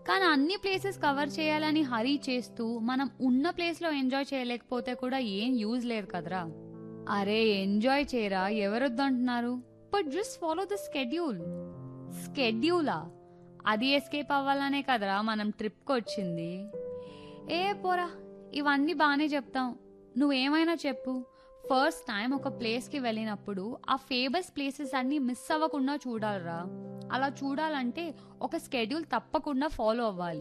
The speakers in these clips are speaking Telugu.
కానీ అన్ని ప్లేసెస్ కవర్ చేయాలని హరీ చేస్తూ మనం ఉన్న ప్లేస్లో ఎంజాయ్ చేయలేకపోతే కూడా ఏం యూజ్ లేదు కదరా అరే ఎంజాయ్ చేయరా ఎవరొద్దంటున్నారు but just follow the schedule స్కెడ్యూలా అది ఎస్కేప్ అవ్వాలనే కదరా మనం ట్రిప్కి వచ్చింది ఏ పోరా ఇవన్నీ బాగానే చెప్తాం నువ్వేమైనా చెప్పు ఫస్ట్ టైం ఒక ప్లేస్కి వెళ్ళినప్పుడు ఆ ఫేమస్ ప్లేసెస్ అన్నీ మిస్ అవ్వకుండా చూడాలరా అలా చూడాలంటే ఒక స్కెడ్యూల్ తప్పకుండా ఫాలో అవ్వాలి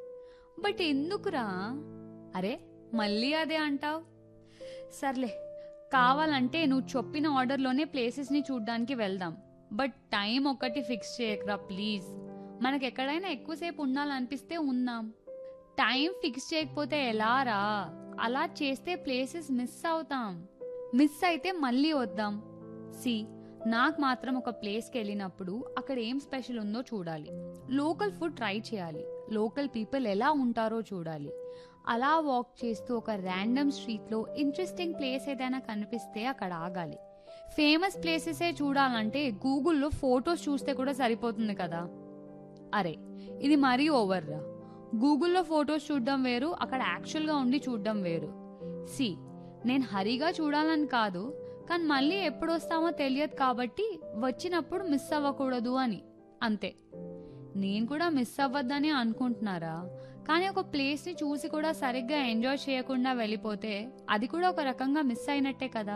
బట్ ఎందుకురా అరే మళ్ళీ అదే అంటావు సర్లే కావాలంటే నువ్వు చెప్పిన ఆర్డర్లోనే ప్లేసెస్ని చూడ్డానికి వెళ్దాం బట్ టైం ఒక్కటి ఫిక్స్ చేయకరా ప్లీజ్ మనకి ఎక్కడైనా ఎక్కువసేపు ఉండాలనిపిస్తే ఉందాం టైం ఫిక్స్ చేయకపోతే ఎలా రా అలా చేస్తే ప్లేసెస్ మిస్ అవుతాం మిస్ అయితే మళ్ళీ వద్దాం సి నాకు మాత్రం ఒక ప్లేస్కి వెళ్ళినప్పుడు అక్కడ ఏం స్పెషల్ ఉందో చూడాలి లోకల్ ఫుడ్ ట్రై చేయాలి లోకల్ పీపుల్ ఎలా ఉంటారో చూడాలి అలా వాక్ చేస్తూ ఒక ర్యాండమ్ స్ట్రీట్లో ఇంట్రెస్టింగ్ ప్లేస్ ఏదైనా కనిపిస్తే అక్కడ ఆగాలి ఫేమస్ ప్లేసెసే చూడాలంటే గూగుల్లో ఫొటోస్ చూస్తే కూడా సరిపోతుంది కదా అరే ఇది మరీ ఓవర్ రా గూగుల్లో ఫొటోస్ చూడడం వేరు అక్కడ యాక్చువల్గా ఉండి చూడడం వేరు సి నేను హరిగా చూడాలని కాదు కానీ మళ్ళీ ఎప్పుడు వస్తామో తెలియదు కాబట్టి వచ్చినప్పుడు మిస్ అవ్వకూడదు అని అంతే నేను కూడా మిస్ అవ్వద్దని అనుకుంటున్నారా కానీ ఒక ప్లేస్ని చూసి కూడా సరిగ్గా ఎంజాయ్ చేయకుండా వెళ్ళిపోతే అది కూడా ఒక రకంగా మిస్ అయినట్టే కదా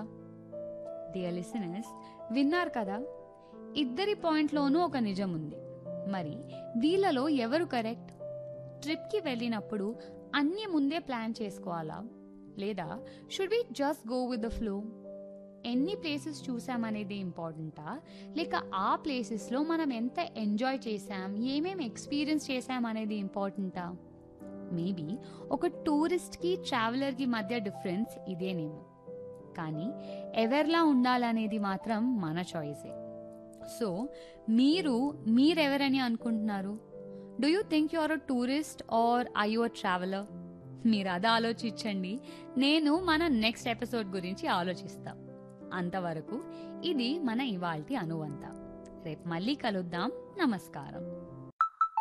డియర్ లిసనర్స్ విన్నారు కదా ఇద్దరి పాయింట్లోనూ ఒక నిజం ఉంది మరి వీళ్ళలో ఎవరు కరెక్ట్ ట్రిప్కి వెళ్ళినప్పుడు అన్నీ ముందే ప్లాన్ చేసుకోవాలా లేదా should we just go with the flow ఎన్ని ప్లేసెస్ చూసామనేది ఇంపార్టెంటా లేక ఆ ప్లేసెస్లో మనం ఎంత ఎంజాయ్ చేసాం ఏమేమి ఎక్స్పీరియన్స్ చేసాం అనేది ఇంపార్టెంటా మేబీ ఒక టూరిస్ట్కి ట్రావెలర్కి మధ్య డిఫరెన్స్ ఇదేనేమో కానీ ఎవరిలా ఉండాలనేది మాత్రం మన చాయిసే సో మీరు మీరెవరని అనుకుంటున్నారు do you think you are a tourist or I you a traveller మీరు అది ఆలోచించండి నేను మన నెక్స్ట్ ఎపిసోడ్ గురించి ఆలోచిస్తా అంతవరకు ఇది మన ఇవాల్టి అనువంత రేపు మళ్ళీ కలుద్దాం నమస్కారం